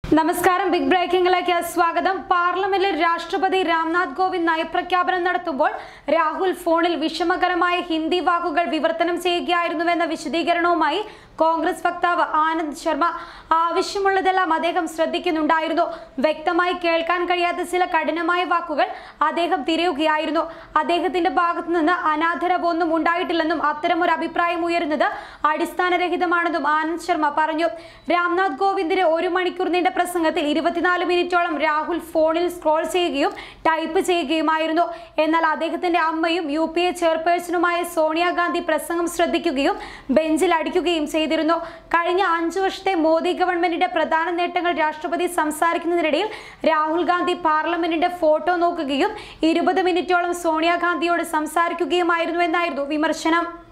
നമസ്കാരം ബിഗ് ബ്രേക്കിംഗിലേക്ക് സ്വാഗതം പാർലമെന്റിൽ രാഷ്ട്രപതി രാംനാഥ് കോവിന്ദ് നയപ്രഖ്യാപനം നടത്തുമ്പോൾ രാഹുൽ ഫോണിൽ വിഷമകരമായ ഹിന്ദി വാക്കുകൾ വിവർത്തനം ചെയ്യുകയായിരുന്നുവെന്ന വിശദീകരണവുമായി കോൺഗ്രസ് വക്താവ് ആനന്ദ് ശർമ്മ ആവശ്യമുള്ളതെല്ലാം അദ്ദേഹം ശ്രദ്ധിക്കുന്നുണ്ടായിരുന്നു വ്യക്തമായി കേൾക്കാൻ കഴിയാത്ത ചില കഠിനമായ വാക്കുകൾ അദ്ദേഹം തിരയുകയായിരുന്നു അദ്ദേഹത്തിന്റെ ഭാഗത്തു നിന്ന് അനാദരവൊന്നും ഉണ്ടായിട്ടില്ലെന്നും അത്തരമൊരു അഭിപ്രായം ഉയരുന്നത് അടിസ്ഥാനരഹിതമാണെന്നും ആനന്ദ് ശർമ്മ പറഞ്ഞു രാംനാഥ് കോവിന്ദിന്റെ ഒരു മണിക്കൂർ നീണ്ട പ്രസംഗത്തിൽ ഇരുപത്തിനാല് മിനിറ്റോളം രാഹുൽ ഫോണിൽ സ്ക്രോൾ ചെയ്യുകയും ടൈപ്പ് ചെയ്യുകയുമായിരുന്നു എന്നാൽ അദ്ദേഹത്തിന്റെ അമ്മയും യു പി എ ചെയർപേഴ്സണുമായ സോണിയാഗാന്ധി പ്രസംഗം ശ്രദ്ധിക്കുകയും ബെഞ്ചിൽ അടിക്കുകയും ചെയ്തിരുന്നു കഴിഞ്ഞ അഞ്ചു വർഷത്തെ മോദി ഗവൺമെന്റിന്റെ പ്രധാന നേട്ടങ്ങൾ രാഷ്ട്രപതി സംസാരിക്കുന്നതിനിടയിൽ രാഹുൽ ഗാന്ധി പാർലമെന്റിന്റെ ഫോട്ടോ നോക്കുകയും ഇരുപത് മിനിറ്റോളം സോണിയാഗാന്ധിയോട് സംസാരിക്കുകയുമായിരുന്നു എന്നായിരുന്നു വിമർശനം